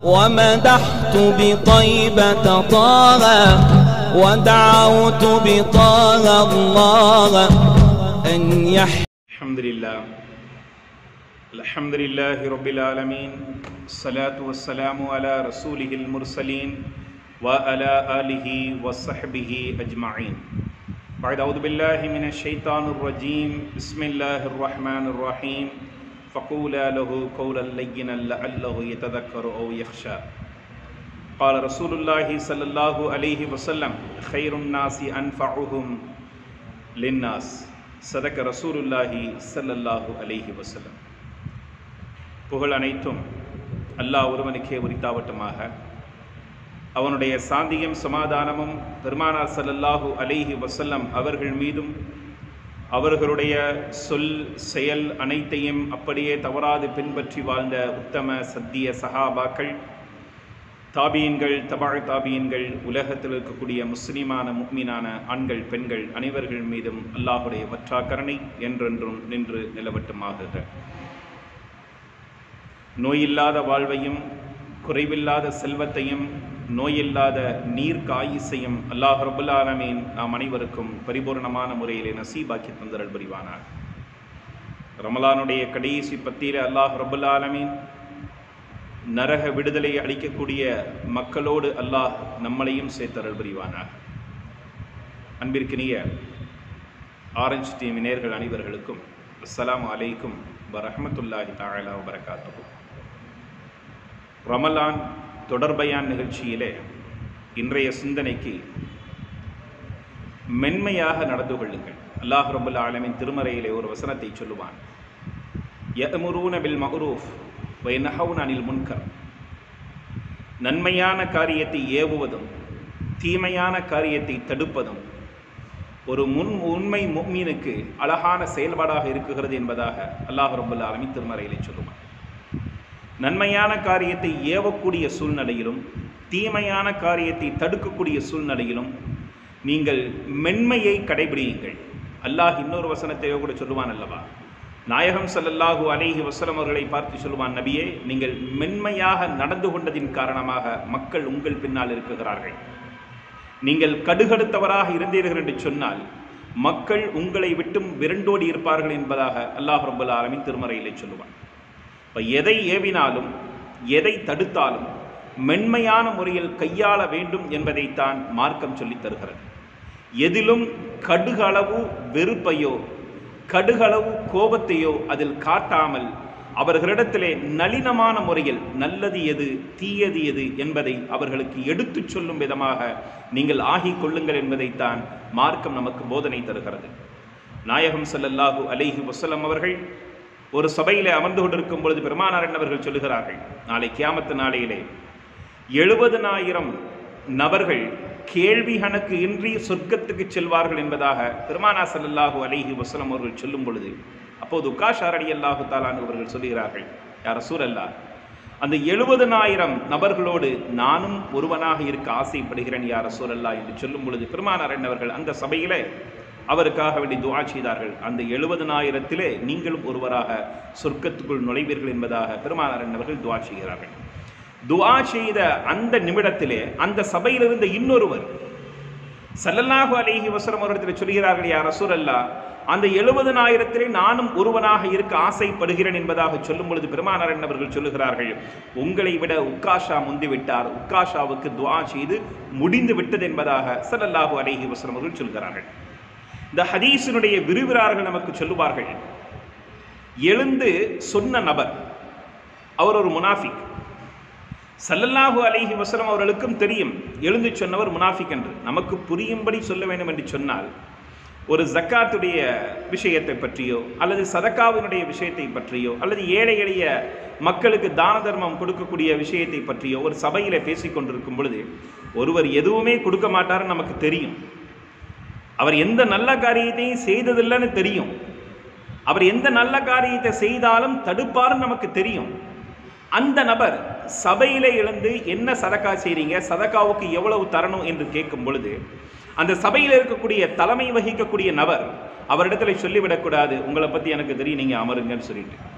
ومدحت بطيبة طه ودعوت بطه الله أن يحيي الحمد لله الحمد لله رب العالمين الصلاة والسلام على رسوله المرسلين وعلى آله وصحبه أجمعين بعد أعوذ بالله من الشيطان الرجيم بسم الله الرحمن الرحيم فقولا له قولا لينا لعله يتذكر أو يخشى قال رسول الله صلى الله عليه وسلم خير الناس أنفعهم லின்னாஸ் சதக்க ரசூலுல்லாஹி ஸல்லல்லாஹு அலைஹி வஸல்லம் புகழ் அனைத்தும் அல்லாஹ் ஒருவனுக்கே உரித்தாவட்டமாக அவனுடைய சாந்தியும் சமாதானமும் பெருமானார் ஸல்லல்லாஹு அலைஹி வஸல்லம் அவர்கள் மீதும் அவர்களுடைய சொல் செயல் அனைத்தையும் அப்படியே தவறாது பின்பற்றி வாழ்ந்த உத்தம சத்திய சஹாபாக்கள் தாபியன்கள் தபாழ் தாபியன்கள் உலகத்தில் இருக்கக்கூடிய முஸ்லிமான முக்மீனான ஆண்கள் பெண்கள் அனைவர்கள் மீதும் அல்லாஹுடைய வற்றாக்கரணை என்றென்றும் நின்று நிலவட்டுமாகுக நோயில்லாத வாழ்வையும் குறைவில்லாத செல்வத்தையும் நோயில்லாத நீர் காயிசையும் அல்லாஹ் ரபுல் ஆலமீன் நாம் அனைவருக்கும் பரிபூர்ணமான முறையிலே நசீபாக்கி தந்தரல் புரிவானார் ரமலானுடைய கடைசி பத்தியில அல்லாஹ் ரபுல் ஆலமீன் நரக விடுதலை அளிக்கக்கூடிய மக்களோடு அல்லாஹ் நம்மளையும் சேர்த்தரல் புரிவானாக அன்பிற்கினிய ஆரஞ்சு டீம் நேர்கள் அனைவர்களுக்கும் அஸ்ஸலாமு அலைக்கும் வரஹமத்துல்லாஹி தாலா வரகாத்து ரமலான் தொடர்பயான் நிகழ்ச்சியிலே இன்றைய சிந்தனைக்கு மென்மையாக நடந்து கொள்ளுங்கள் அல்லாஹ் ரபுல் ஆலமின் திருமறையிலே ஒரு வசனத்தை சொல்லுவான் யமுரூன பில் மஹரூஃப் வைனஹவுன் அனில் முன்கர் நன்மையான காரியத்தை ஏவுவதும் தீமையான காரியத்தை தடுப்பதும் ஒரு முன் உண்மை முக்மீனுக்கு அழகான செயல்பாடாக இருக்குகிறது என்பதாக அல்லாஹ் ரபுல் ஆலமி திருமறையிலே சொல்லுவான் நன்மையான காரியத்தை ஏவக்கூடிய சூழ்நிலையிலும் தீமையான காரியத்தை தடுக்கக்கூடிய சூழ்நிலையிலும் நீங்கள் மென்மையை கடைபிடியுங்கள் அல்லாஹ் இன்னொரு வசனத்தை கூட சொல்லுவான் அல்லவா நாயகம் சல்லல்லாஹு அலைஹி வசலம் அவர்களை பார்த்து சொல்லுவான் நபியே நீங்கள் மென்மையாக நடந்து கொண்டதின் காரணமாக மக்கள் உங்கள் பின்னால் இருக்குகிறார்கள் நீங்கள் கடுகடுத்தவராக இருந்தீர்கள் என்று சொன்னால் மக்கள் உங்களை விட்டும் விரண்டோடி இருப்பார்கள் என்பதாக அல்லாஹ் ரபுல் ஆலமின் திருமறையிலே சொல்லுவான் இப்போ எதை ஏவினாலும் எதை தடுத்தாலும் மென்மையான முறையில் கையாள வேண்டும் என்பதைத்தான் மார்க்கம் சொல்லித் தருகிறது எதிலும் கடுகளவு வெறுப்பையோ கடுகளவு கோபத்தையோ அதில் காட்டாமல் அவர்களிடத்திலே நளினமான முறையில் நல்லது எது தீயது எது என்பதை அவர்களுக்கு எடுத்துச் சொல்லும் விதமாக நீங்கள் ஆகிக் கொள்ளுங்கள் என்பதைத்தான் மார்க்கம் நமக்கு போதனை தருகிறது நாயகம் சல்லல்லாஹு அலைஹி வசலம் அவர்கள் ஒரு சபையிலே அமர்ந்து கொண்டிருக்கும் பொழுது பெருமானாரன் அவர்கள் சொல்லுகிறார்கள் நாளை கியாமத்து நாளையிலே எழுபதனாயிரம் நபர்கள் கேள்வி கணக்கு இன்றி சொர்க்கத்துக்கு செல்வார்கள் என்பதாக பெருமானா சல்லாஹூ அலிஹி வசலம் அவர்கள் சொல்லும் பொழுது அப்போது உக்காஷார் அலி அல்லாஹு தாலான் அவர்கள் சொல்லுகிறார்கள் யார் சூரல்லா அந்த எழுபதனாயிரம் நபர்களோடு நானும் ஒருவனாக இருக்க ஆசைப்படுகிறேன் யார் சூரல்லா என்று சொல்லும் பொழுது பெருமானாரன் அவர்கள் அந்த சபையிலே அவருக்காக வேண்டி துவா செய்தார்கள் அந்த எழுபதனாயிரத்திலே நீங்களும் ஒருவராக சொர்க்கத்துக்குள் நுழைவீர்கள் என்பதாக பெருமானாரன் அவர்கள் துவா செய்கிறார்கள் துவா செய்த அந்த நிமிடத்திலே அந்த சபையில் இருந்த இன்னொருவர் சல்லல்லாஹு அலிஹி வசரம் அவரிடத்தில் சொல்கிறார்கள் யார் அசுர் அல்லா அந்த எழுபதனாயிரத்திலே நானும் ஒருவனாக இருக்க ஆசைப்படுகிறேன் என்பதாக சொல்லும் பொழுது பெருமானாரன் அவர்கள் சொல்லுகிறார்கள் உங்களை விட உக்காஷா முந்திவிட்டார் உக்காஷாவுக்கு துவா செய்து முடிந்து விட்டது என்பதாக சல்லல்லாஹு அலிஹி வசரம் அவர்கள் சொல்கிறார்கள் இந்த ஹதீஸினுடைய விரிவிரார்கள் நமக்கு சொல்லுவார்கள் எழுந்து சொன்ன நபர் அவர் ஒரு முனாஃபிக் சல்லல்லாஹு அலிஹி வசலம் அவர்களுக்கும் தெரியும் எழுந்து சொன்னவர் முனாஃபிக் என்று நமக்கு புரியும்படி சொல்ல வேண்டும் என்று சொன்னால் ஒரு ஜக்காத்துடைய விஷயத்தை பற்றியோ அல்லது சதக்காவினுடைய விஷயத்தை பற்றியோ அல்லது ஏழை எளிய மக்களுக்கு தான தர்மம் கொடுக்கக்கூடிய விஷயத்தை பற்றியோ ஒரு சபையில் பேசிக்கொண்டிருக்கும் பொழுது ஒருவர் எதுவுமே கொடுக்க மாட்டாருன்னு நமக்கு தெரியும் அவர் எந்த நல்ல காரியத்தையும் செய்ததில்லைன்னு தெரியும் அவர் எந்த நல்ல காரியத்தை செய்தாலும் தடுப்பாருன்னு நமக்கு தெரியும் அந்த நபர் சபையில எழுந்து என்ன சதக்கா செய்றீங்க சதக்காவுக்கு எவ்வளவு தரணும் என்று கேட்கும் பொழுது அந்த சபையில் இருக்கக்கூடிய தலைமை வகிக்கக்கூடிய நபர் அவரிடத்துல சொல்லிவிடக்கூடாது உங்களை பத்தி எனக்கு தெரியும் நீங்க அமருங்கன்னு சொல்லிட்டு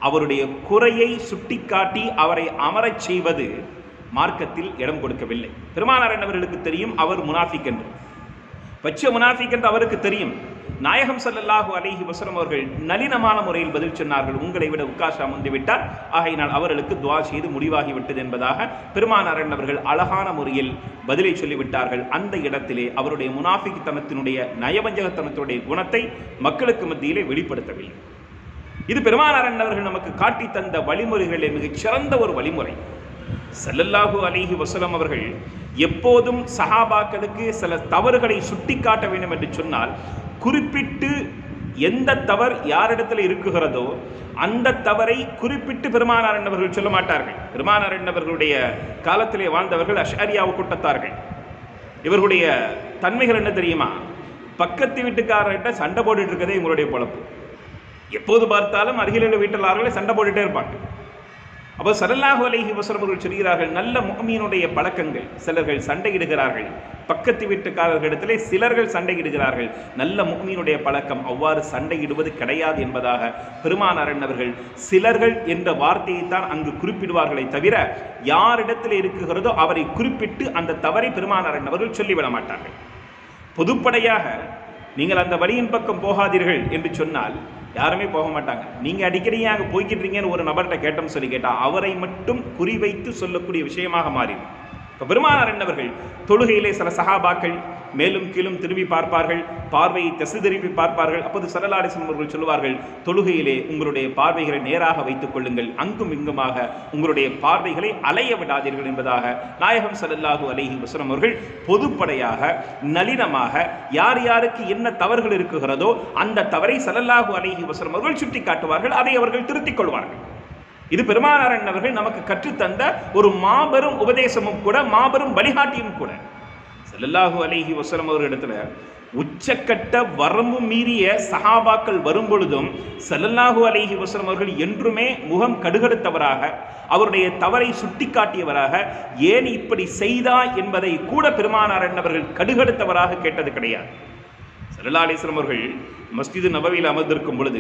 அவருடைய குறையை சுட்டிக்காட்டி அவரை அமரச் செய்வது மார்க்கத்தில் இடம் கொடுக்கவில்லை பெருமானார் என்பவர்களுக்கு தெரியும் அவர் முனாஃபிக் என்று பச்சை முனாஃபிக் என்று அவருக்கு தெரியும் நாயகம் ஸல்லல்லாஹு அலைஹி வஸல்லம் அவர்கள் நளினமான முறையில் பதில் சொன்னார்கள் உங்களை விட உக்காஷா முந்திவிட்டார் ஆகையினால் அவர்களுக்கு துவா செய்து முடிவாகிவிட்டது என்பதாக பெருமானார் அவர்கள் அழகான முறையில் பதிலை சொல்லிவிட்டார்கள் அந்த இடத்திலே அவருடைய முனாஃபிக் தனத்தினுடைய நயவஞ்சகத்தனத்தினுடைய குணத்தை மக்களுக்கு மத்தியிலே வெளிப்படுத்தவில்லை இது பெருமானார் அவர்கள் நமக்கு காட்டி தந்த வழிமுறைகளிலே மிகச் சிறந்த ஒரு வழிமுறை ஸல்லல்லாஹு அலைஹி வஸல்லம் அவர்கள் எப்போதும் சஹாபாக்களுக்கு சில தவறுகளை சுட்டிக்காட்ட வேண்டும் என்று சொன்னால் குறிப்பிட்டு எந்த தவறு யாரிடத்தில் இருக்குகிறதோ அந்த தவறை குறிப்பிட்டு பெருமானார் என்பவர்கள் சொல்ல மாட்டார்கள் பெருமானார் என்பவர்களுடைய காலத்திலே வாழ்ந்தவர்கள் அஷ்அரியாவு கூட்டத்தார்கள் இவர்களுடைய தன்மைகள் என்ன தெரியுமா பக்கத்து வீட்டுக்காரர்கிட்ட சண்டை போட்டுட்டு இருக்கதே இவங்களுடைய பொழப்பு எப்போது பார்த்தாலும் அருகில் உள்ள வீட்டிலார்களே சண்டை போட்டுட்டே இருப்பாங்க அப்போ சல்லல்லாஹு அலைஹி வஸல்லம் அவர்கள் சொல்கிறார்கள் நல்ல முகமீனுடைய பழக்கங்கள் சிலர்கள் சண்டையிடுகிறார்கள் பக்கத்து வீட்டுக்காரர்களிடத்திலே சிலர்கள் சண்டையிடுகிறார்கள் நல்ல முகமீனுடைய பழக்கம் அவ்வாறு சண்டையிடுவது கிடையாது என்பதாக பெருமானாரன் அவர்கள் சிலர்கள் என்ற வார்த்தையைத்தான் அங்கு குறிப்பிடுவார்களே தவிர யாரிடத்தில் இருக்குகிறதோ அவரை குறிப்பிட்டு அந்த தவறை பெருமானாரன் அவர்கள் சொல்லிவிட மாட்டார்கள் பொதுப்படையாக நீங்கள் அந்த வழியின் பக்கம் போகாதீர்கள் என்று சொன்னால் யாருமே போக மாட்டாங்க நீங்க அடிக்கடி ஏன் அங்கே போய்கிட்டீங்கன்னு ஒரு நபர்கிட்ட கேட்டோம்னு சொல்லி கேட்டா அவரை மட்டும் குறிவைத்து சொல்லக்கூடிய விஷயமாக மாறிடும் இப்போ பெருமானார் என்னவர்கள் தொழுகையிலே சில சகாபாக்கள் மேலும் கீழும் திரும்பி பார்ப்பார்கள் பார்வையை திசை திருப்பி பார்ப்பார்கள் அப்போது சரலாடிசன் அவர்கள் சொல்லுவார்கள் தொழுகையிலே உங்களுடைய பார்வைகளை நேராக வைத்துக் கொள்ளுங்கள் அங்கும் இங்குமாக உங்களுடைய பார்வைகளை அலைய விடாதீர்கள் என்பதாக நாயகம் ஸல்லல்லாஹு அலைஹி வஸல்லம் அவர்கள் பொதுப்படையாக நளினமாக யார் யாருக்கு என்ன தவறுகள் இருக்குகிறதோ அந்த தவறை ஸல்லல்லாஹு அலைஹி வஸல்லம் அவர்கள் சுட்டி காட்டுவார்கள் அதை அவர்கள் திருத்திக் கொள்வார்கள் இது பெருமானாரன் அவர்கள் நமக்கு கற்றுத்தந்த ஒரு மாபெரும் உபதேசமும் கூட மாபெரும் வழிகாட்டியும் கூட ஸல்லல்லாஹு அலைஹி வஸல்லம் அவர்களிடத்துல உச்சக்கட்ட வரம்பு மீறிய சஹாபாக்கள் வரும் பொழுதும் ஸல்லல்லாஹு அலைஹி வஸல்லம் அவர்கள் என்றுமே முகம் கடுகடுத்தவராக அவருடைய தவறை சுட்டிக்காட்டியவராக ஏன் இப்படி செய்தாய் என்பதை கூட பெருமானார் அவர்கள் கடுகடுத்தவராக கேட்டது கிடையாது ஸல்லல்லாஹு அலைஹி வஸல்லம் அவர்கள் மஸ்ஜிது நபவியில் அமர்ந்திருக்கும் பொழுது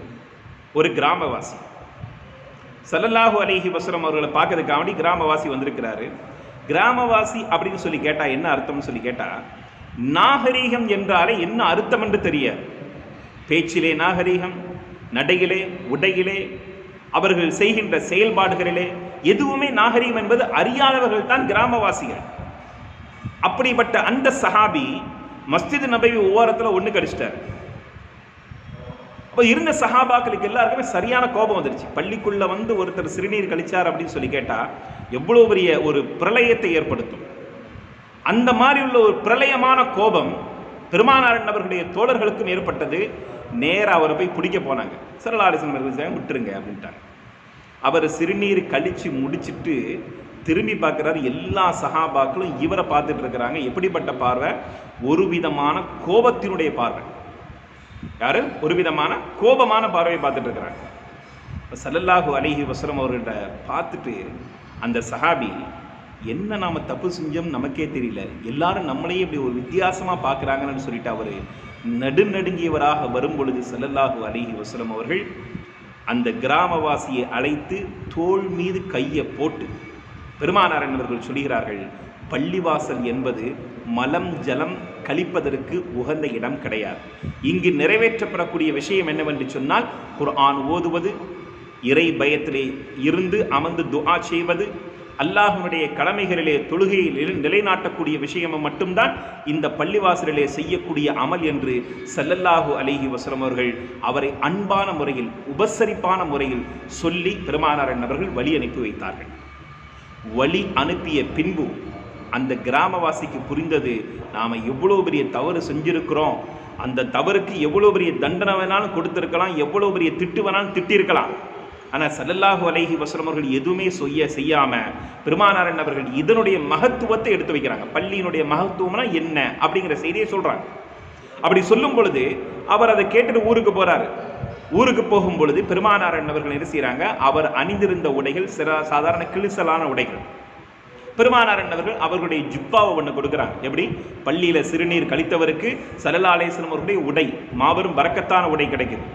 ஒரு கிராமவாசி ஸல்லல்லாஹு அலைஹி வஸல்லம் அவர்களை பார்க்கறதுக்காண்டி கிராமவாசி வந்திருக்கிறாரு கிராமவாசி அப்படின்னு சொல்லி கேட்டா என்ன அர்த்தம்னு சொல்லி கேட்டா நாகரீகம் என்றாலே என்ன அர்த்தம் என்று தெரியாது பேச்சிலே நாகரீகம் நடையிலே உடையிலே அவர்கள் செய்கின்ற செயல்பாடுகளிலே எதுவுமே நாகரீகம் என்பது அறியாதவர்கள் தான் கிராமவாசிகள் அப்படிப்பட்ட அந்த சஹாபி மஸ்ஜித் நபவி ஓரத்தில் ஒன்று கடிச்சிட்டார் அப்போ இருந்த சஹாபாக்களுக்கு எல்லாருக்குமே சரியான கோபம் வந்துருச்சு பள்ளிக்குள்ள வந்து ஒருத்தர் சிறுநீர் கழிச்சார் அப்படின்னு சொல்லி கேட்டா எவ்வளோ பெரிய ஒரு பிரளயத்தை ஏற்படுத்தும் அந்த மாதிரி உள்ள ஒரு பிரளயமான கோபம் பெருமானாரன் அவர்களுடைய தோழர்களுக்கும் ஏற்பட்டது நேரா அவரை போய் பிடிக்க போனாங்க சரலாலிசன் விட்டுருங்க அப்படின்ட்டாங்க அவர் சிறுநீர் கழிச்சு முடிச்சிட்டு திரும்பி பார்க்குறாரு எல்லா சஹாபாக்களும் இவரை பார்த்துட்டு இருக்கிறாங்க எப்படிப்பட்ட பார்வை ஒரு விதமான கோபத்தினுடைய பார்வை யாரு ஒரு விதமான கோபமான பார்வையை பார்த்துட்டு இருக்கிறாங்க இப்ப ஸல்லல்லாஹு அலைஹி வஸல்லம் அவர்கிட்ட பார்த்துட்டு அந்த சஹாபி என்ன நாம தப்பு செஞ்சோம் நமக்கே தெரியல எல்லாரும் நம்மளையே இப்படி ஒரு வித்தியாசமா பார்க்குறாங்கன்னு சொல்லிட்டு அவர் நடுநடுங்கியவராக வரும் பொழுது ஸல்லல்லாஹு அலைஹி வஸல்லம் அவர்கள் அந்த கிராமவாசியை அழைத்து தோள் மீது கையை போட்டு பெருமானாரன் அவர்கள் சொல்கிறார்கள் பள்ளிவாசல் என்பது மலம் ஜலம் கழிப்பதற்கு உகந்த இடம் கிடையாது இங்கு நிறைவேற்றப்படக்கூடிய விஷயம் என்னவென்று சொன்னால் குர்ஆன் ஓதுவது இறை பயத்திலே இருந்து அமர்ந்து துஆ செய்வது அல்லாஹ்வுடைய கடமைகளிலே தொழுகையில் நிலை- நிலைநாட்டக்கூடிய விஷயம் மட்டும்தான் இந்த பள்ளிவாசலிலே செய்யக்கூடிய அமல் என்று ஸல்லல்லாஹு அலைஹி வஸல்லம் அவர்கள் அவரை அன்பான முறையில் உபசரிப்பான முறையில் சொல்லி பெருமானாரன் அவர்கள் வழி அனுப்பி வைத்தார்கள் வழி அனுப்பிய பின்பு அந்த கிராமவாசிக்கு புரிந்தது நாம் எவ்வளோ பெரிய தவறு செஞ்சிருக்கிறோம் அந்த தவறுக்கு எவ்வளோ பெரிய தண்டனை வேணாலும் கொடுத்திருக்கலாம் எவ்வளோ பெரிய திட்டு வேணாலும் திட்டிருக்கலாம் ஆனால் ஸல்லல்லாஹு அலைஹி வஸல்லம் அவர்கள் எதுவுமே செய்ய செய்யாம பெருமானாரன் அவர்கள் இதனுடைய மகத்துவத்தை எடுத்து வைக்கிறாங்க பள்ளியினுடைய மகத்துவம்னா என்ன அப்படிங்கிற செய்தியை சொல்றாங்க அப்படி சொல்லும் பொழுது அவர் அதை கேட்டுட்டு ஊருக்கு போறாரு ஊருக்கு போகும் பொழுது பெருமானாரன் அவர்கள் என்ன செய்றாங்க அவர் அணிந்திருந்த உடைகள் சில சாதாரண கிழிசலான உடைகள் பெருமானாரன் அவர்கள் அவர்களுடைய ஜுப்பாவை ஒன்று கொடுக்குறாங்க எப்படி பள்ளியில சிறுநீர் கழித்தவருக்கு சலலாலேசனம் அவர்களுடைய உடை மாபெரும் பறக்கத்தான உடை கிடைக்குது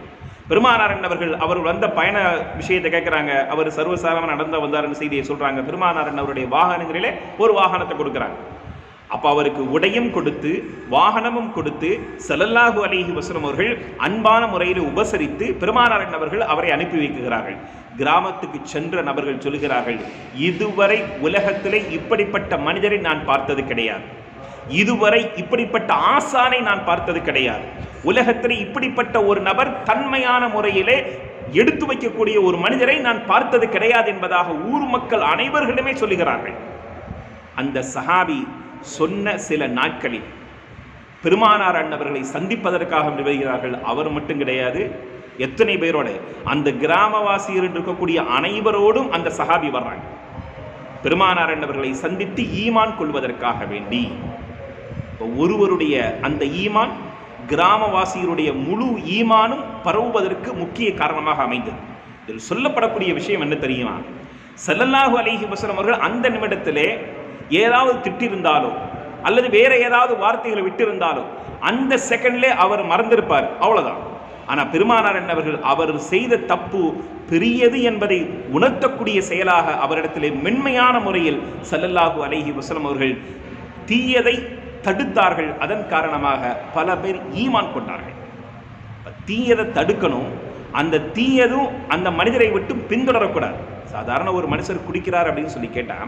பெருமானார் அவர்கள் அவர் வந்த பயண விஷயத்தை கேட்குறாங்க அவர் சர்வசாதாரண நடந்து வந்தாருன்னு செய்தியை சொல்றாங்க பெருமானார் அவருடைய வாகனங்களிலே ஒரு வாகனத்தை கொடுக்குறாங்க அப்ப அவருக்கு உடையும் கொடுத்து வாகனமும் கொடுத்து ஸல்லல்லாஹு அலைஹி வஸல்லம் அவர்கள் அன்பான முறையில் உபசரித்து பெருமானார் அவர்கள் அவரை அனுப்பி வைக்கிறார்கள் கிராமத்துக்கு சென்ற நபர்கள் சொல்கிறார்கள் இதுவரை உலகத்திலே இப்படிப்பட்ட மனிதரை நான் பார்த்தது கிடையாது இதுவரை இப்படிப்பட்ட ஆசானை நான் பார்த்தது கிடையாது உலகத்தில் இப்படிப்பட்ட ஒரு நபர் தன்மையான முறையிலே எடுத்து வைக்கக்கூடிய ஒரு மனிதரை நான் பார்த்தது கிடையாது என்பதாக ஊர் மக்கள் அனைவர்களுமே சொல்லுகிறார்கள் அந்த சஹாபி சொன்ன சில நாட்களில் பெருமானார் அண்ணவர்களை சந்திப்பதற்காக வருகிறார்கள் அவர் மட்டும் கிடையாது எத்தனை பேரோட அந்த கிராமவாசியர் இருக்கக்கூடிய அனைவரோடும் அந்த சஹாபி வர்றாங்க பெருமானார் அண்ணவர்களை சந்தித்து ஈமான் கொள்வதற்காக வேண்டி இப்போ ஒருவருடைய அந்த ஈமான் கிராமவாசியருடைய முழு ஈமானும் பரவுவதற்கு முக்கிய காரணமாக அமைந்தது இதில் சொல்லப்படக்கூடிய விஷயம் என்ன தெரியுமா ஸல்லல்லாஹு அலைஹி வஸல்லம் அவர்கள் அந்த நிமிடத்திலே ஏதாவது திட்டிருந்தாலோ அல்லது வேற ஏதாவது வார்த்தைகளை விட்டிருந்தாலோ அந்த செகண்ட்லே அவர் மறந்திருப்பார் அவ்வளவுதான் ஆனா பெருமானார் என்னவர்கள் அவர் செய்த தப்பு பெரியது என்பதை உணர்த்தக்கூடிய செயலாக அவரிடத்திலே மென்மையான முறையில் ஸல்லல்லாஹு அலைஹி வஸல்லம் அவர்கள் தீயதை தடுத்தார்கள் அதன் காரணமாக பல பேர் ஈமான் கொண்டார்கள் அப்ப தீயதை தடுக்கணும் அந்த தீயதும் அந்த மனிதரை விட்டு பின்தொடரக்கூடாது சாதாரண ஒரு மனுஷர் குடிக்கிறார் அப்படின்னு சொல்லி கேட்டா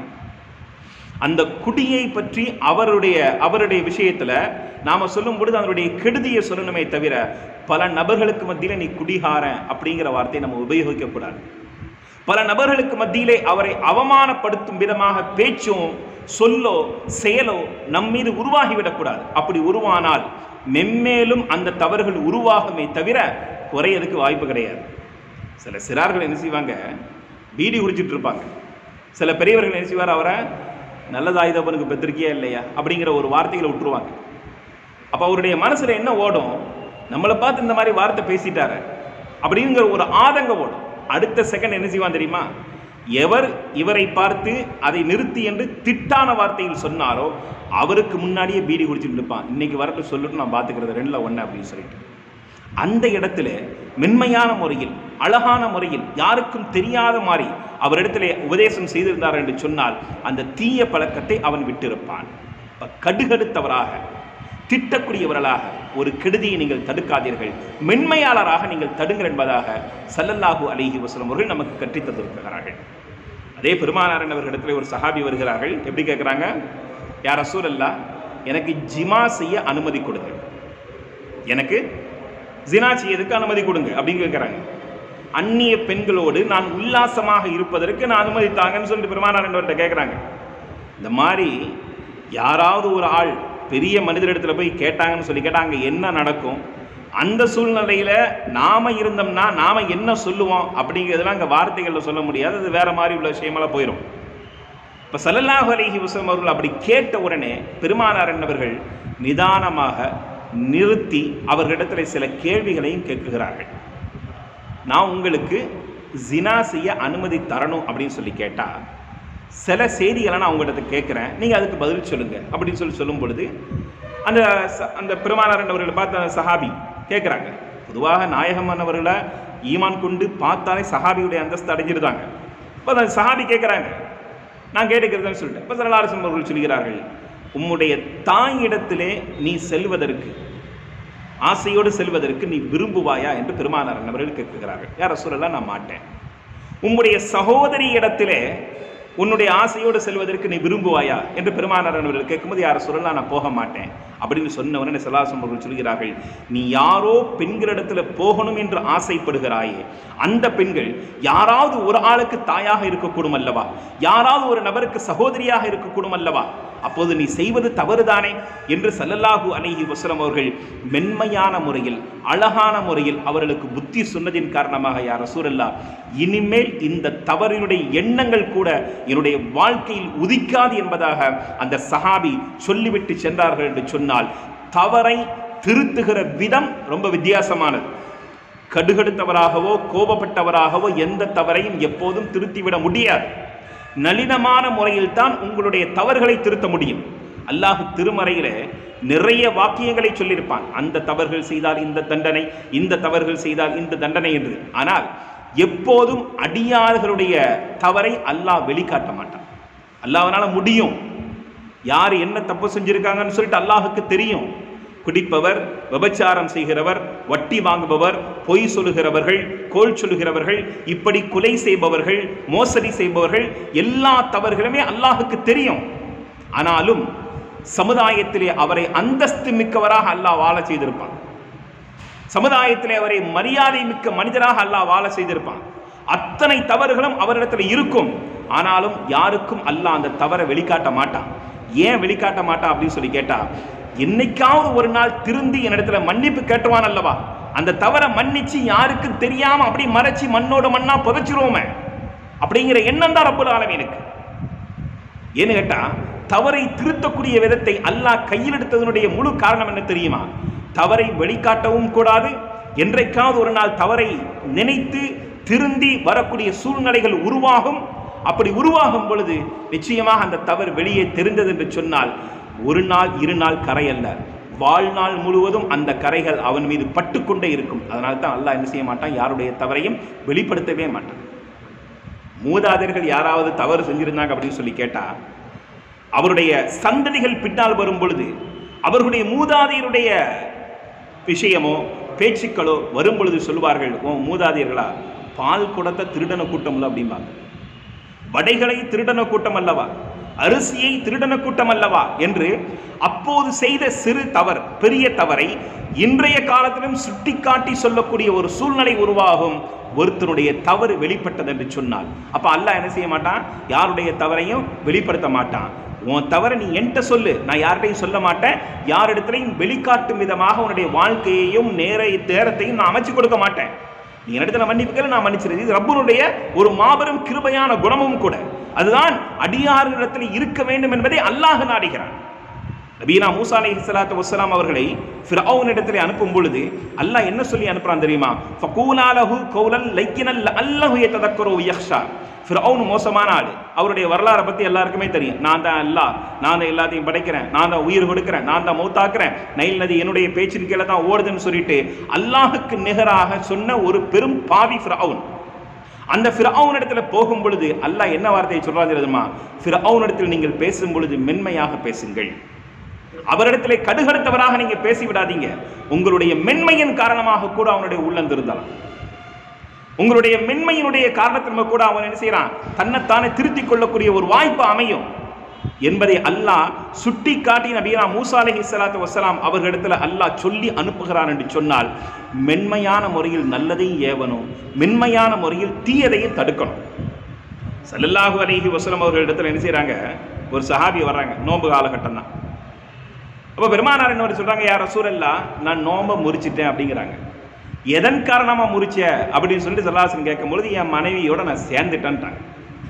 அந்த குடியை பற்றி அவருடைய அவருடைய விஷயத்துல நாம சொல்லும் பொழுது அதனுடைய கெடுதியை சொல்லணுமே தவிர பல நபர்களுக்கு மத்தியில நீ குடிகாரன் அப்படிங்கிற வார்த்தையை நம்ம உபயோகிக்க கூடாது பல நபர்களுக்கு மத்தியிலே அவரை அவமானப்படுத்தும் விதமாக பேச்சும் சொல்லோ செயலோ நம் மீது உருவாகிவிடக்கூடாது அப்படி உருவானால் மென்மேலும் அந்த தவறுகள் உருவாகுமே தவிர குறையதுக்கு வாய்ப்பு கிடையாது சில சிறார்கள் என்ன செய்வாங்க பீடி குடிச்சிட்டு இருப்பாங்க சில பெரியவர்கள் என்ன செய்வார் அவரை நல்லதாயுதப்பனுக்கு பெற்றிருக்கியா இல்லையா அப்படிங்கிற ஒரு வார்த்தைகளை விட்டுருவாங்க அப்போ அவருடைய மனசுல என்ன ஓடும் நம்மளை பார்த்து இந்த மாதிரி வார்த்தை பேசிட்டாரு அப்படிங்கிற ஒரு ஆதங்கம் ஓடும் அடுத்த செகண்ட் என்ன செய்வான் தெரியுமா எவர் இவரை பார்த்து அதை நிறுத்தி என்று திட்டான வார்த்தையில் சொன்னாரோ அவருக்கு முன்னாடியே பீடி குடிச்சுட்டு இருப்பான் இன்னைக்கு வரட்டு சொல்லிட்டு நான் பார்த்துக்கிறது ரெண்டுல ஒன்று அப்படின்னு சொல்லிட்டு அந்த இடத்துல மென்மையான முறையில் அழகான முறையில் யாருக்கும் தெரியாத மாதிரி அவரிடத்திலே உபதேசம் செய்திருந்தார் என்று சொன்னால் அந்த தீய பழக்கத்தை அவன் விட்டிருப்பான் அப்ப கடுகடுத்தவராக திட்டக்கூடியவர்களாக ஒரு கெடுதியை நீங்கள் தடுக்காதீர்கள் மென்மையாளராக நீங்கள் தடுங்கள் என்பதாக சல்லல்லாஹு அலைஹி வஸல்லம் அவர்கள் நமக்கு கற்றுத் தந்திருக்கிறார்கள் அதே பெருமானாரன் அவர்களிடத்துல ஒரு சஹாபி வருகிறார்கள் எப்படி கேட்குறாங்க யார் ரசூலல்லா எனக்கு ஜிமா செய்ய அனுமதி கொடுங்க எனக்கு ஜினா செய்யறதுக்கு அனுமதி கொடுங்க அப்படின்னு கேட்குறாங்க அந்நிய பெண்களோடு நான் உல்லாசமாக இருப்பதற்கு நான் அனுமதி தாங்கன்னு சொல்லிட்டு பெருமானார் என்பவர்கிட்ட கேட்குறாங்க இந்த மாதிரி யாராவது ஒரு ஆள் பெரிய மனிதரிடத்துல போய் கேட்டாங்கன்னு சொல்லி கேட்டால் அங்கே என்ன நடக்கும் அந்த சூழ்நிலையில் நாம இருந்தோம்னா நாம என்ன சொல்லுவோம் அப்படிங்கிறதுலாம் அங்கே வார்த்தைகளில் சொல்ல முடியாது அது வேற மாதிரி உள்ள விஷயமெல்லாம் போயிடும் இப்போ சல்லல்லாஹு அலைஹி வஸல்லம் அவர்கள் அப்படி கேட்ட உடனே பெருமானார் என்பவர்கள் நிதானமாக நிறுத்தி அவர்களிடத்தில் சில கேள்விகளையும் கேட்குகிறார்கள் நான் உங்களுக்கு ஜினா செய்ய அனுமதி தரணும் அப்படின்னு சொல்லி கேட்டால் சில செய்திகளை நான் உங்கள்கிட்ட கேட்குறேன் நீங்கள் அதுக்கு பதில் சொல்லுங்க அப்படின்னு சொல்லி சொல்லும் பொழுது அந்த ச- அந்த பெருமானாரன் அவர்களை பார்த்த அந்த சஹாபி கேட்குறாங்க பொதுவாக நாயகமன் அவர்களை ஈமான் கொண்டு பார்த்தாலே சஹாபியுடைய அந்தஸ்து அடைஞ்சிருந்தாங்க இப்போ அந்த சஹாபி கேட்குறாங்க நான் கேட்டுக்கிறதுன்னு சொல்லிட்டேன் இப்போ சரலாரசன் அவர்கள் சொல்கிறார்கள் உம்முடைய தாயிடத்திலே நீ செல்வதற்கு ஆசையோடு செல்வதற்கு நீ விரும்புவாயா என்று பெருமானார் அவர்கள் கேட்கிறார்கள் யார் சொல்லலாம் நான் மாட்டேன் உம்முடைய சகோதரி இடத்திலே உன்னுடைய ஆசையோடு செல்வதற்கு நீ விரும்புவாயா என்று பெருமானார் அவர்கள் கேட்கும்போது யார் சொல்லலாம் நான் போக மாட்டேன் அப்படின்னு சொன்ன உடனே சலாசம் அவர்கள் சொல்கிறார்கள் நீ யாரோ பெண்களிடத்துல போகணும் என்று ஆசைப்படுகிறாயே அந்த பெண்கள் யாராவது ஒரு ஆளுக்கு தாயாக இருக்கக்கூடும் அல்லவா யாராவது ஒரு நபருக்கு சகோதரியாக இருக்கக்கூடும் அல்லவா அப்போது நீ செய்வது தவறுதானே என்று சல்லல்லாஹு அலைஹி வஸல்லம் அவர்கள் மென்மையான முறையில் அழகான முறையில் அவர்களுக்கு புத்தி சொன்னதின் காரணமாக யார் ரசூலல்லா இனிமேல் இந்த தவறினுடைய எண்ணங்கள் கூட என்னுடைய வாழ்க்கையில் உதிக்காது என்பதாக அந்த சஹாபி சொல்லிவிட்டு சென்றார்கள் என்று சொன்னால் தவறை திருத்துகிற விதம் ரொம்ப வித்தியாசமானது கடுகடுத்தவராகவோ கோபப்பட்டவராகவோ எந்த தவறையும் எப்போதும் திருத்திவிட முடியாது நளினமான முறையில் தான் உங்களுடைய தவறுகளை திருத்த முடியும் அல்லாஹ் திருமறையில நிறைய வாக்கியங்களை சொல்லியிருப்பான் அந்த தவறுகள் செய்தால் இந்த தண்டனை இந்த தவறுகள் செய்தால் இந்த தண்டனை என்று ஆனால் எப்போதும் அடியார்களுடைய தவறை அல்லாஹ் வெளிக்காட்ட மாட்டான் அல்லாஹ்வனால முடியும் யார் என்ன தப்பு செஞ்சிருக்காங்கன்னு சொல்லிட்டு அல்லாஹுக்கு தெரியும் குடிப்பவர் விபச்சாரம் செய்கிறவர் வட்டி வாங்குபவர் பொய் சொல்லுகிறவர்கள் கோல் சொல்லுகிறவர்கள் இப்படி கொலை செய்பவர்கள் மோசடி செய்பவர்கள் எல்லா தவறுகளுமே அல்லாஹுக்கு தெரியும் ஆனாலும் சமுதாயத்திலே அவரை அந்தஸ்து மிக்கவராக அல்லாஹ் வாழ செய்திருப்பான் சமுதாயத்திலே அவரை மரியாதை மிக்க மனிதராக அல்லாஹ் வாழ செய்திருப்பான் அத்தனை தவறுகளும் அவரிடத்தில் இருக்கும் ஆனாலும் யாருக்கும் அல்லாஹ் அந்த தவறை வெளிக்காட்ட மாட்டான் ஏன் வெளிக்காட்ட மாட்டான் அப்படின்னு சொல்லி கேட்டா என்னைக்காவது ஒரு நாள் திருந்தி என்னிடத்துல மன்னிப்பு கேட்டுவான் அல்லவா அந்த தவறை மன்னிச்சு யாருக்கும் தெரியாம அப்படி மறைச்சு மண்ணோட மண்ணா புதைச்சிருவோமே அப்படிங்கிற எண்ணம் தான் ரப்புல் ஆலமீனுக்கு ஏன்னு கேட்டா தவறை திருத்தக்கூடிய விதத்தை அல்லாஹ் கையில் எடுத்ததனுடைய முழு காரணம் என்ன தெரியுமா தவறை வெளிக்காட்டவும் கூடாது என்றைக்காவது ஒரு நாள் தவறை நினைத்து திருந்தி வரக்கூடிய சூழ்நிலைகள் உருவாகும் அப்படி உருவாகும் பொழுது நிச்சயமாக அந்த தவறு வெளியே தெரிந்தது என்று சொன்னால் ஒரு நாள் இரு நாள் கரை அல்ல வாழ்நாள் முழுவதும் அந்த கரைகள் அவன் மீது பட்டுக்கொண்டே இருக்கும் அதனால தான் அல்லாஹ் என்ன செய்ய மாட்டான் யாருடைய தவறையும் வெளிப்படுத்தவே மாட்டான் மூதாதையர்கள் யாராவது தவறு செஞ்சிருந்தாங்க அப்படின்னு சொல்லி கேட்டா அவருடைய சந்ததிகள் பின்னால் வரும் பொழுது அவர்களுடைய மூதாதையருடைய விஷயமோ பேச்சுக்களோ வரும் பொழுது சொல்வார்கள் ஓ மூதாதையர்களா பால் குடத்தை திருடன கூட்டம்ல அப்படிம்பாங்க வடைகளை திருடன கூட்டம் அல்லவா அரிசியை திருடன கூட்டம் அல்லவா என்று அப்போது செய்த சிறு தவறு பெரிய தவறை இன்றைய காலத்திலும் சுட்டிக்காட்டி சொல்லக்கூடிய ஒரு சூழ்நிலை உருவாகும் ஒருத்தருடைய தவறு வெளிப்பட்டது என்று சொன்னால் அப்ப அல்லாஹ் என்ன செய்ய மாட்டான் யாருடைய தவறையும் வெளிப்படுத்த மாட்டான் உன் தவறை நீ என்கிட்ட சொல்லு நான் யார்கிட்டையும் சொல்ல மாட்டேன் யாரிடத்திலையும் வெளிக்காட்டும் விதமாக உன்னுடைய வாழ்க்கையையும் நேர நேரத்தையும் நான் அமைச்சு கொடுக்க மாட்டேன் நீ என்னிடத்துல மன்னிப்பு கேளு நான் மன்னிச்சிருது இது ரப்பனுடைய ஒரு மாபெரும் கிருபையான குணமும் கூட அதுதான் அடியார்களிடத்தில் இருக்க வேண்டும் என்பதை அல்லாஹ் நாடுகிறான் நபீனா மூசா அலைஹி ஸலாத்து வஸ்ஸலாம் அவர்களை ஃபிரௌன் இடத்திலே அனுப்பும் பொழுது அல்லாஹ் என்ன சொல்லி அனுப்புறான் தெரியுமா ஃபகூலா லஹு கௌலன் லைக்கினல் அல்லஹு யததக்கரு யக்ஷா ஃபிரௌன் மோசமான ஆளு அவருடைய வரலாறை பத்தி எல்லாருக்குமே தெரியும் நான் தான் அல்லாஹ் நான் தான் எல்லாத்தையும் படைக்கிறேன் நான் தான் உயிர் கொடுக்கிறேன் நான் தான் மௌத்தாக்குறேன் நைல் நதி என்னுடைய பேச்சின் கீழே தான் ஓடுதுன்னு சொல்லிட்டு அல்லாஹுக்கு நிகராக சொன்ன ஒரு பெரும் பாவி ஃபிரௌன் அந்த ஃபிரௌன் இடத்துல போகும் பொழுது அல்லாஹ் என்ன வார்த்தையை சொல்றாங்க தெரியுமா ஃபிரௌன் இடத்தில் நீங்கள் பேசும் பொழுது மென்மையாக பேசுங்கள் அவரிடத்திலே கடுகடுத்தவராக நீங்க பேசி விடாதீங்க உங்களுடைய மென்மையின் காரணமாக கூட அவனுடைய உள்ளம் திருந்தலாம் உங்களுடைய மென்மையினுடைய காரணத்தின் கூட அவன் என்ன செய்யறான் தன்னைத்தானே திருத்திக் கொள்ளக்கூடிய ஒரு வாய்ப்பு அமையும் என்பதை அல்லாஹ் சுட்டி காட்டி நபீனா மூசா அலைஹி ஸலாத்து வஸலாம் அவர்களிடத்துல அல்லாஹ் சொல்லி அனுப்புகிறான் என்று சொன்னால் மென்மையான முறையில் நல்லதையும் ஏவணும் மென்மையான முறையில் தீயதையும் தடுக்கணும் ஸல்லல்லாஹு அலைஹி வஸல்லம் அவர்களிடத்துல என்ன செய்றாங்க ஒரு சஹாபி வர்றாங்க நோன்பு காலகட்டம் தான் அப்போ பெருமானார் என்ன சொல்றாங்க யார் ரசூலல்லா நான் நோன்பை முறிச்சிட்டேன் அப்படிங்கிறாங்க எதன் காரணமா முறிச்ச அப்படின்னு சொல்லிட்டு சல்லாசன் கேட்கும் பொழுது என் மனைவியோட நான் சேர்ந்துட்டேன்ட்டாங்க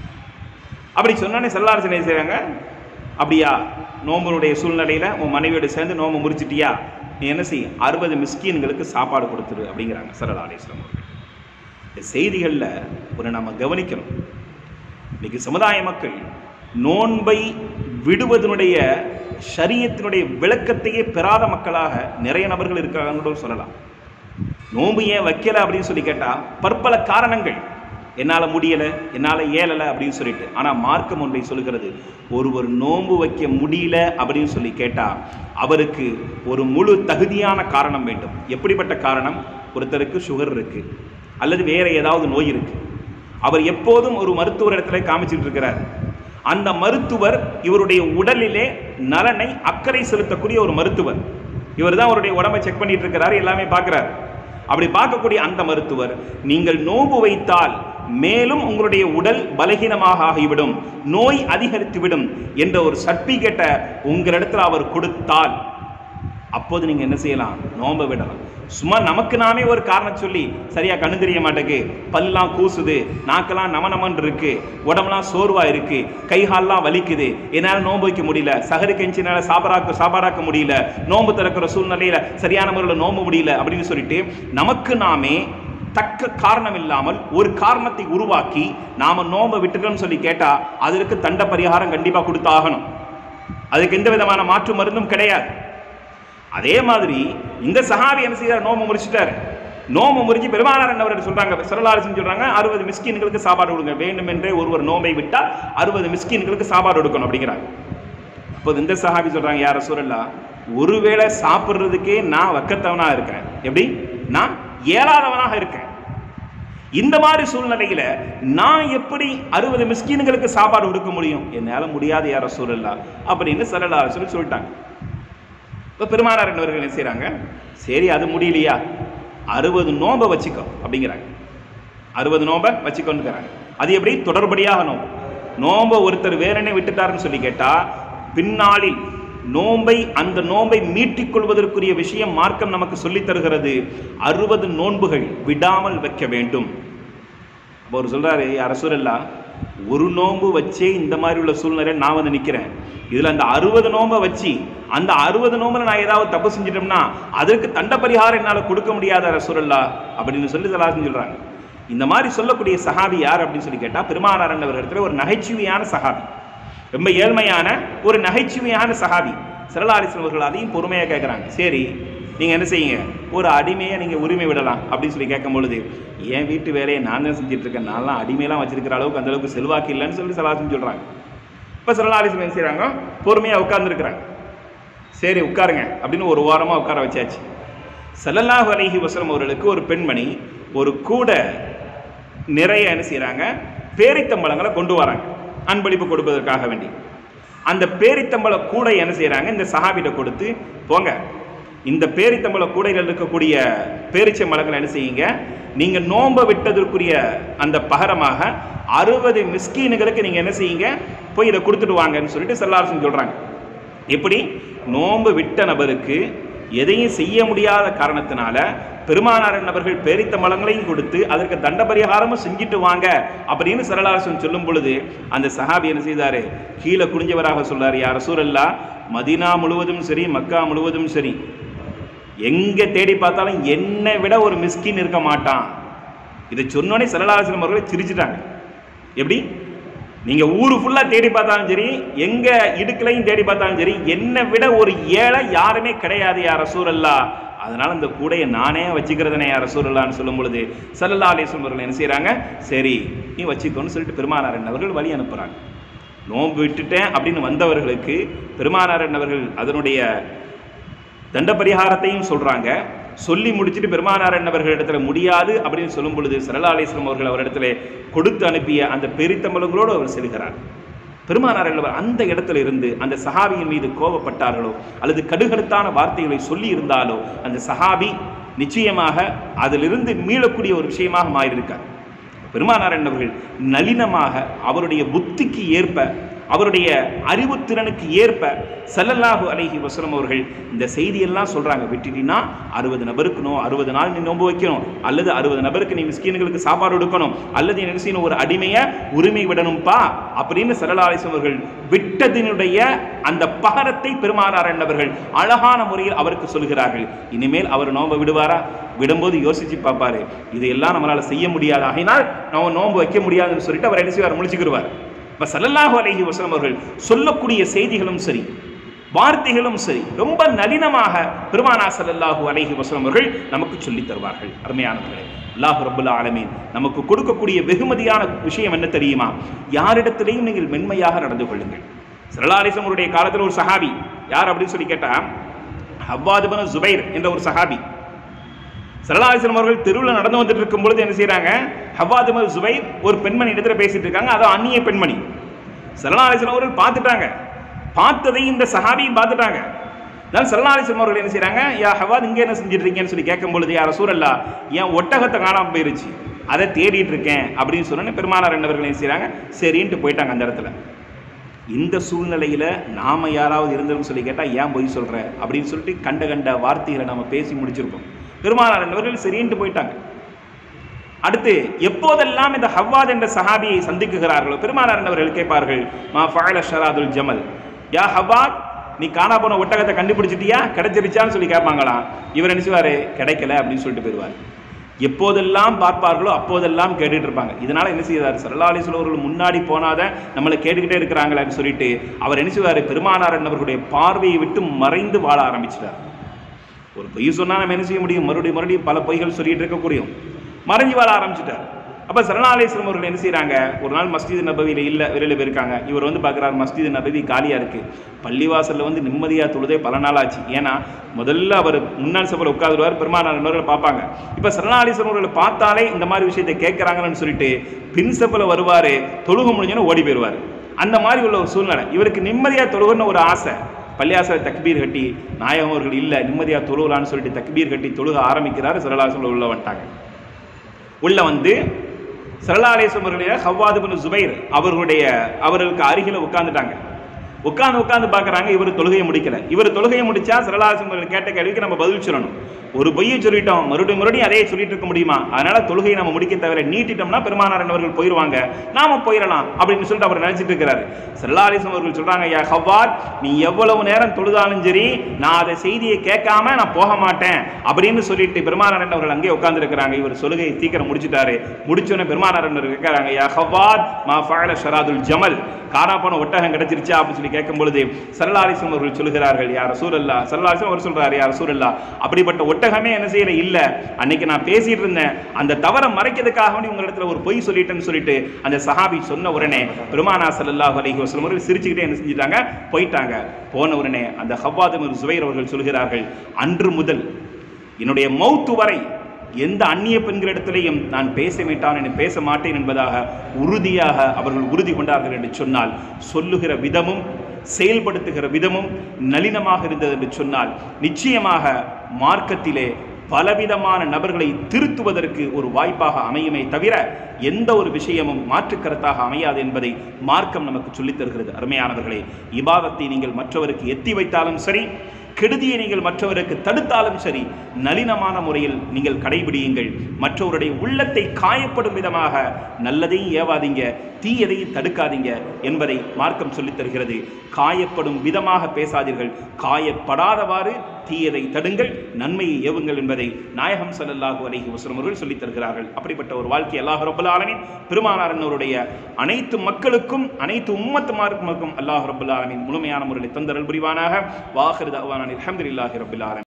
அப்படி சொன்னோன்னே சல்லாசன் என்ன செய்றாங்க அப்படியா நோம்பனுடைய சூழ்நிலையில உன் மனைவியோட சேர்ந்து நோம்பு முறிச்சிட்டியா நீ என்ன செய் அறுபது மிஸ்கீன்களுக்கு சாப்பாடு கொடுத்துரு அப்படிங்கிறாங்க சல்லா அலிஸ்லாம் அவர்கள் இந்த செய்திகளில் ஒரு நம்ம கவனிக்கணும் இன்னைக்கு சமுதாய மக்கள் நோன்பை விடுவதனுடைய ஷரியத்தினுடைய விளக்கத்தையே பெறாத மக்களாக நிறைய நபர்கள் இருக்காங்கன்னு சொல்லலாம் நோன்பு ஏன் வைக்கல அப்படின்னு சொல்லி கேட்டா பற்பல காரணங்கள் என்னால முடியல என்னால ஏலல அப்படின்னு சொல்லிட்டு ஆனா மார்க்கம் ஒன்றை சொல்கிறது ஒருவர் நோன்பு வைக்க முடியல அப்படின்னு சொல்லி கேட்டா அவருக்கு ஒரு முழு தகுதியான காரணம் வேண்டும் எப்படிப்பட்ட காரணம் ஒருத்தருக்கு சுகர் இருக்கு அல்லது வேற ஏதாவது நோய் இருக்கு அவர் எப்போதும் ஒரு மருத்துவர் இடத்துல காமிச்சிட்டு இருக்கிறார் அந்த மருத்துவர் இவருடைய உடலிலே நலனை அக்கறை செலுத்தக்கூடிய ஒரு மருத்துவர் இவர் தான் அவருடைய உடம்பை செக் பண்ணிட்டு இருக்கிறாரு எல்லாமே பார்க்கிறார் அப்படி பார்க்கக்கூடிய அந்த மருத்துவர் நீங்கள் நோன்பு வைத்தால் மேலும் உங்களுடைய உடல் பலகீனமாக ஆகிவிடும் நோய் அதிகரித்துவிடும் என்ற ஒரு சர்டிபிகேட்டை உங்களிடத்தில் அவர் கொடுத்தால் அப்போது நீங்க என்ன செய்யலாம் நோன்பை விடலாம் சும்மா நமக்கு நாமே ஒரு காரணம் சொல்லி சரியா கண்ணு தெரிய மாட்டேக்கு பல்லாம் கூசுது நாக்கெல்லாம் நம நமன்னு இருக்கு உடம்பெல்லாம் சோர்வா இருக்கு கை கால்லாம் வலிக்குது என்னால் நோன்பு வைக்க முடியல சகரு கெஞ்சினால சாப்பாடாக்க சாப்பாடாக்க முடியல நோன்பு திறக்கிற சூழ்நிலையில சரியான முறையில் நோன்பு முடியல அப்படின்னு சொல்லிட்டு நமக்கு நாமே தக்க காரணம் இல்லாமல் ஒரு காரணத்தை உருவாக்கி நாம நோன்பை விட்டுட்டோம்னு சொல்லி கேட்டா அதற்கு தண்ட பரிகாரம் கண்டிப்பா கொடுத்தாகணும் அதுக்கு எந்த விதமான மாற்று மருந்தும் கிடையாது அதே மாதிரி இந்த சஹாபி என்ன செய்யறார் நோம்பு முடிச்சிட்டாரு நோம்பு முறிஞ்சு பெருமானார் அவர்கள் சொல்றாங்க சரலாரசன் சொல்றாங்க அறுபது மிஸ்கின்களுக்கு சாப்பாடு கொடுங்க வேண்டும் என்றே ஒருவர் நோம்பை விட்டால் அறுபது மிஸ்கின்களுக்கு சாப்பாடு கொடுக்கணும் அப்படிங்கிறாங்க அப்போது இந்த சஹாபி சொல்றாங்க யார சூழல்லா ஒருவேளை சாப்பிட்றதுக்கே நான் வக்கத்தவனா இருக்கிறேன் எப்படி நான் இயலாதவனாக இருக்கேன் இந்த மாதிரி சூழ்நிலையில நான் எப்படி அறுபது மிஸ்கீன்களுக்கு சாப்பாடு கொடுக்க முடியும் என்னால முடியாது யார சூழல்லா அப்படின்னு சரலா சொல்லி சொல்லிட்டாங்க இப்போ பெருமானார் என்பவர்கள் என்ன செய்றாங்க சரி அது முடியலையா அறுபது நோம்பை வச்சுக்கோ அப்படிங்கிறாங்க அறுபது நோம்பை வச்சுக்கோன்னுக்கிறாங்க அது எப்படி தொடர்படியாக நோம்பு நோம்பை ஒருத்தர் வேற என்ன விட்டுட்டாருன்னு சொல்லி கேட்டா பின்னாளில் நோம்பை அந்த நோம்பை மீட்டிக் கொள்வதற்குரிய விஷயம் மார்க்கம் நமக்கு சொல்லித் தருகிறது அறுபது நோன்புகள் விடாமல் வைக்க வேண்டும் அப்போ அவர் சொல்றாரு அரசுரல்லா ஒரு நோன்பு வச்சே இந்த மாதிரி உள்ள சூழ்நிலை நான் வந்து நிற்கிறேன் இதில் அந்த அறுபது நோன்பை வச்சு அந்த அறுபது நோம்பில் நான் ஏதாவது தப்பு செஞ்சிட்டோம்னா அதற்கு தண்ட பரிகாரம் என்னால் கொடுக்க முடியாத அரசுரல்லா அப்படின்னு சொல்லி சலாசன் சொல்றாங்க இந்த மாதிரி சொல்லக்கூடிய சஹாபி யார் அப்படின்னு சொல்லி கேட்டால் பெருமானார் இடத்துல ஒரு நகைச்சுவையான சஹாபி ரொம்ப ஏழ்மையான ஒரு நகைச்சுவையான சஹாபி சரலாரிசன் அவர்கள் அதையும் பொறுமையாக கேட்குறாங்க சரி நீங்கள் என்ன செய்யுங்க ஒரு அடிமையை நீங்கள் உரிமை விடலாம் அப்படின்னு சொல்லி கேட்கும் பொழுது என் வீட்டு வேலையை நான் தான் செஞ்சுட்டு இருக்கேன் நான்லாம் அடிமையெல்லாம் வச்சிருக்கிற அளவுக்கு அந்த அளவுக்கு செல்வாக்கு இல்லைன்னு சொல்லி சலாசன் சொல்கிறாங்க இப்போ சரலாரிசன் என்ன செய்கிறாங்க பொறுமையாக உட்கார்ந்துருக்குறாங்க சரி உட்காருங்க அப்படின்னு ஒரு வாரமாக உட்கார வச்சாச்சு ஸல்லல்லாஹு அலைஹி வஸல்லம் அவர்களுக்கு ஒரு பெண்மணி ஒரு கூட நிறைய என்ன செய்கிறாங்க பேரித்தம்பழங்களை கொண்டு வராங்க அன்பளிப்பு கொடுப்பதற்காக வேண்டி அந்த பேரித்தம்பழ கூடை என்ன செய்கிறாங்க இந்த சஹாபிட்ட கொடுத்து போங்க இந்த பேரித்தம்பழ கூடையில் இருக்கக்கூடிய பேரிச்சை மலங்களை என்ன செய்யுங்க நீங்கள் நோன்பை விட்டதற்குரிய அந்த பகரமாக அறுபது மிஸ்கீனுகளுக்கு நீங்கள் என்ன செய்யுங்க போய் இதை கொடுத்துட்டு வாங்கன்னு சொல்லிட்டு செல்லாரசன் சொல்கிறாங்க எப்படி நோன்பு விட்ட நபருக்கு எதையும் செய்ய முடியாத காரணத்தினால பெருமானார் நபர்கள் பேரித்த மலங்களையும் கொடுத்து அதற்கு தண்ட பரிகாரமும் செஞ்சுட்டு வாங்க அப்படின்னு சரளாரசன் சொல்லும் பொழுது அந்த சஹாபி என்ன செய்தாரு கீழே குனிஞ்சவராக சொல்றாரு யார் சூழல்லா மதீனா முழுவதும் சரி மக்கா முழுவதும் சரி எங்க தேடி பார்த்தாலும் என்னை விட ஒரு மிஸ்கின் இருக்க மாட்டான் இதை சொன்னோடனே சரளாரசன் அவர்களை சிரிச்சிட்டாங்க எப்படி நீங்க ஊரு ஃபுல்லா தேடி பார்த்தாலும் சரி எங்க இடுக்கலையும் தேடி பார்த்தாலும் சரி என்னை விட ஒரு ஏழை யாருமே கிடையாது யார் ரசூரல்லா அதனால இந்த கூடையை நானே வச்சுக்கிறதுனே யார் ரசூரல்லான்னு சொல்லும் பொழுது சல்லல்லா அலிஸ்லம் அவர்கள் என்ன செய்றாங்க சரி நீ வச்சுக்கோன்னு சொல்லிட்டு பெருமானார் அவர்கள் வழி அனுப்புறாங்க நோன்பு விட்டுட்டேன் அப்படின்னு வந்தவர்களுக்கு பெருமானார் அவர்கள் அதனுடைய தண்ட பரிகாரத்தையும் சொல்றாங்க சொல்லி முடிச்சுட்டு பெருமானார் என்னவர்கள் இடத்துல முடியாது அப்படின்னு சொல்லும் பொழுது சரலாலேஸ்வரம் அவர்கள் அவரிடத்துல கொடுத்து அனுப்பிய அந்த பெரித்தம்பலங்களோடு அவர் செல்கிறார் பெருமானார் என்பவர் அந்த இடத்துல இருந்து அந்த சஹாபியின் மீது கோபப்பட்டார்களோ அல்லது கடுகடுத்தான வார்த்தைகளை சொல்லி இருந்தாலோ அந்த சஹாபி நிச்சயமாக அதிலிருந்து மீளக்கூடிய ஒரு விஷயமாக மாறியிருக்கார் பெருமானார் என்பவர்கள் நளினமாக அவருடைய புத்திக்கு ஏற்ப அவருடைய அறிவுத்திறனுக்கு ஏற்ப ஸல்லல்லாஹு அலைஹி வஸல்லம் அவர்கள் இந்த செய்தியெல்லாம் சொல்றாங்க விட்டுட்டீங்கன்னா அறுபது நபருக்கு நோ அறுபது நாள் நீ நோன்பு வைக்கணும் அல்லது அறுபது நபருக்கு நீ மிஸ்கீன்களுக்கு சாப்பாடு கொடுக்கணும் அல்லது என்ன செய்யணும் ஒரு அடிமையை உரிமை விடணும்ப்பா அப்படின்னு ஸல்லல்லாஹு அலைஹி வஸல்லம் அவர்கள் விட்டதினுடைய அந்த பகரத்தை பெருமானார் என்பவர்கள் அழகான முறையில் அவருக்கு சொல்கிறார்கள் இனிமேல் அவர் நோன்பை விடுவாரா விடும்போது யோசிச்சு பார்ப்பாரு இதையெல்லாம் நம்மளால செய்ய முடியாது ஆகினால் நம்ம நோன்பு வைக்க முடியாதுன்னு சொல்லிட்டு அவர் என்ன செய்வார் முழிச்சுக்கிடுவார் இப்போ சல்லல்லாஹு அலைஹி வஸல்லம் அவர்கள் சொல்லக்கூடிய செய்திகளும் சரி வார்த்தைகளும் சரி ரொம்ப நளினமாக பெருமானா ஸல்லல்லாஹு அலைஹி வஸல்லம் அவர்கள் நமக்கு சொல்லித் தருவார்கள் அருமையானவர்களே அல்லாஹ் ரப்புல் ஆலமீன் நமக்கு கொடுக்கக்கூடிய வெகுமதியான விஷயம் என்ன தெரியுமா யாரிடத்திலையும் நீங்கள் மென்மையாக நடந்து கொள்ளுங்கள் சரலாரிசம் அவருடைய காலத்தில் ஒரு சஹாபி யார் அப்படின்னு சொல்லி கேட்டா ஹவ்வாதுபன ஜுபைர் என்ற ஒரு சஹாபி சரலாரிசம் அவர்கள் தெருவில் நடந்து வந்துட்டு இருக்கும் பொழுது என்ன செய்றாங்க ஹவ்வாதுபன ஜுபைர் ஒரு பெண்மணி இடத்துல பேசிட்டு இருக்காங்க அது அந்நிய பெண்மணி சரலாரிசம் அவர்கள் பார்த்துட்டாங்க பார்த்ததை இந்த சஹாபியும் பார்த்துட்டாங்க அதனால சரலாரிசம் அவர்கள் என்ன செய்றாங்க யா ஹவாத் இங்கே என்ன செஞ்சுட்டு இருக்கீங்கன்னு சொல்லி கேட்கும் பொழுது யார சூழல்லா என் ஒட்டகத்தை காணாம போயிருச்சு அதை தேடிட்டு இருக்கேன் அப்படின்னு சொன்னோன்னே பெருமானார் என்னவர்கள் என்ன செய்றாங்க சரின்ட்டு போயிட்டாங்க அந்த இடத்துல இந்த சூழ்நிலையில நாம யாராவது இருந்தோம்னு சொல்லி கேட்டா ஏன் பொய் சொல்ற அப்படின்னு சொல்லிட்டு கண்ட கண்ட வார்த்தைகளை நாம பேசி முடிச்சிருப்போம் பெருமானார் என்பவர்கள் சரின்ட்டு போயிட்டாங்க அடுத்து எப்போதெல்லாம் இந்த ஹவ்வாத் என்ற சஹாபியை சந்திக்குகிறார்களோ பெருமானார் என்பவர்கள் கேட்பார்கள் மா ஃபஅல ஷராதுல் ஜமல் யா ஹவ்வாத் நீ காணா போன ஒட்டகத்தை கண்டுபிடிச்சிட்டியா கிடைச்சிருச்சான்னு சொல்லி கேட்பாங்களாம் இவர் என்ன செய்வாரு கிடைக்கல அப்படின்னு சொல்லிட்டு போயிடுவார் எப்போதெல்லாம் பார்ப்பார்களோ அப்போதெல்லாம் கேட்டுட்டு இருப்பாங்க இதனால என்ன செய்தார் சரலாலி அவர்கள் முன்னாடி போனாதான் நம்மளை கேட்டுக்கிட்டே இருக்கிறாங்களேன்னு சொல்லிட்டு அவர் என்ன செய்வார் பெருமானார் அவர்களுடைய பார்வையை விட்டு மறைந்து வாழ ஆரம்பிச்சிட்டார் ஒரு பொய் சொன்னா நம்ம என்ன செய்ய முடியும் மறுபடியும் மறுபடியும் பல பொய்கள் சொல்லிட்டு இருக்க முடியும் மறைஞ்சு வாழ ஆரம்பிச்சிட்டார் அப்ப சரணாலேஸ்வரம் அவர்கள் என்ன செய்றாங்க ஒரு நாள் மஸ்ஜித் நபவியில இல்ல வெளியில போயிருக்காங்க இவர் வந்து பார்க்குறாரு மஸ்ஜித் நபவி காலியா இருக்கு பள்ளிவாசல்ல வந்து நிம்மதியா தொழுதே பல நாள் ஆச்சு ஏன்னா முதல்ல அவர் முன்னாள் சபையில் உட்காந்துருவார் பெருமானார் இன்னொரு பார்ப்பாங்க இப்ப சரணாலேஸ்வரம் அவர்களை பார்த்தாலே இந்த மாதிரி விஷயத்தை கேட்கறாங்கன்னு சொல்லிட்டு பின் சபையில் வருவாரு தொழுக முடிஞ்சோன்னு ஓடி போயிடுவார் அந்த மாதிரி உள்ள ஒரு சூழ்நிலை இவருக்கு நிம்மதியா தொழுகன்னு ஒரு ஆசை பள்ளியாசல தக்பீர் கட்டி நாயகம் அவர்கள் இல்லை நிம்மதியாக தொழுகலான்னு சொல்லிட்டு தக்பீர் கட்டி தொழுக ஆரம்பிக்கிறாரு சரலாசம் உள்ள வந்துட்டாங்க உள்ள வந்து சரலாலேஸ்வரம் அவர்களுடைய ஹவ்வாது பின் ஜுபைர் அவர்களுடைய அவர்களுக்கு அருகில உட்கார்ந்துட்டாங்க உட்கார்ந்து உட்கார்ந்து பார்க்கறாங்க இவர் தொழுகையை முடிக்கல இவர் தொழுகையை முடிச்சா சரலாசம் அவர்கள் கேட்ட கேள்விக்கு நம்ம பதில் சொல்லணும் ஒரு பொய்யை சொல்லிட்டோம் மறுபடியும் மறுபடியும் அதே சொல்லிட்டு இருக்க முடியுமா அதனால தொழுகையை நம்ம முடிக்க தவிர நீட்டிட்டோம்னா பெருமானார் அவர்கள் போயிடுவாங்க நாம போயிடலாம் அப்படின்னு சொல்லிட்டு அவர் நினைச்சிட்டு இருக்கிறாரு சல்லாலிசம் அவர்கள் சொல்றாங்க யா ஹவ்வாத் நீ எவ்வளவு நேரம் தொழுதாலும் சரி நான் அதை செய்தியை கேட்காம நான் போக மாட்டேன் அப்படின்னு சொல்லிட்டு பெருமானார் அவர்கள் அங்கே உட்கார்ந்து இருக்கிறாங்க இவர் சொல்லுகை சீக்கிரம் முடிச்சிட்டாரு முடிச்சோன்னே பெருமானார் கேட்கறாங்க யா ஹவ்வாத் மா ஃபஅல ஷராதுல் ஜமல் காணா போன ஒட்டகம் கிடைச்சிருச்சா அப்படின்னு சொல்லி கேட்கும் பொழுது சரலாலிசம் அவர்கள் சொல்லுகிறார்கள் யார் சூரல்லா சரலாலிசம் அவர் சொல்றாரு யார் சூரல்லா அப்படிப்பட்ட ஒட்டகமே என்ன செய்யல இல்ல அன்னைக்கு நான் பேசிட்டு இருந்தேன் அந்த தவறை மறைக்கிறதுக்காக வேண்டி உங்களிடத்துல ஒரு பொய் சொல்லிட்டேன்னு சொல்லிட்டு அந்த சஹாபி சொன்ன உடனே பெருமானா ஸல்லல்லாஹு அலைஹி வஸல்லம் அவர்கள் சிரிச்சுக்கிட்டே என்ன செஞ்சிட்டாங்க போயிட்டாங்க போன உடனே அந்த ஹவ்வாதும் ஜுபைர் அவர்கள் சொல்கிறார்கள் அன்று முதல் என்னுடைய மௌத்து வரை எந்த அந்நிய பெண்களிடத்திலேயும் நான் பேச மாட்டான் என பேச மாட்டேன் என்பதாக உறுதியாக அவர்கள் உறுதி கொண்டார்கள் என்று சொன்னால் சொல்லுகிற விதமும் செயல்படுத்துகிற விதமும் நளினமாக இருந்தது என்று சொன்னால் நிச்சயமாக மார்க்கத்திலே பலவிதமான நபர்களை திருத்துவதற்கு ஒரு வாய்ப்பாக அமையுமே தவிர எந்த ஒரு விஷயமும் மாற்றுக் கருத்தாக அமையாது என்பதை மார்க்கம் நமக்கு சொல்லித் தருகிறது அருமையானவர்களே இபாதத்தை நீங்கள் மற்றவருக்கு எத்தி வைத்தாலும் சரி கெடுதியை நீங்கள் மற்றவருக்கு தடுத்தாலும் சரி நளினமான முறையில் நீங்கள் கடைபிடியுங்கள் மற்றவருடைய உள்ளத்தை காயப்படும் விதமாக நல்லதையும் ஏவாதீங்க தீயதையும் தடுக்காதீங்க என்பதை மார்க்கம் சொல்லித் தருகிறது காயப்படும் விதமாக பேசாதீர்கள் காயப்படாதவாறு தீயதை தடுங்கள் நன்மையை ஏவுங்கள் என்பதை நாயகம் ஸல்லல்லாஹு அலைஹி வஸல்லம் அவர்கள் சொல்லித் தருகிறார்கள் அப்படிப்பட்ட ஒரு வாழ்க்கை அல்லாஹ் ரப்பல் ஆலமீன் பெருமானார் என்னவருடைய அனைத்து மக்களுக்கும் அனைத்து உம்மத்துமாருக்கும் அல்லாஹ் ரப்பல் ஆலமீன் முழுமையான முறையில் தந்தரல் புரிவானாக வாஹிரு தஅவானா அல்ஹம்துலில்லாஹி ரப்பில் ஆலமீன்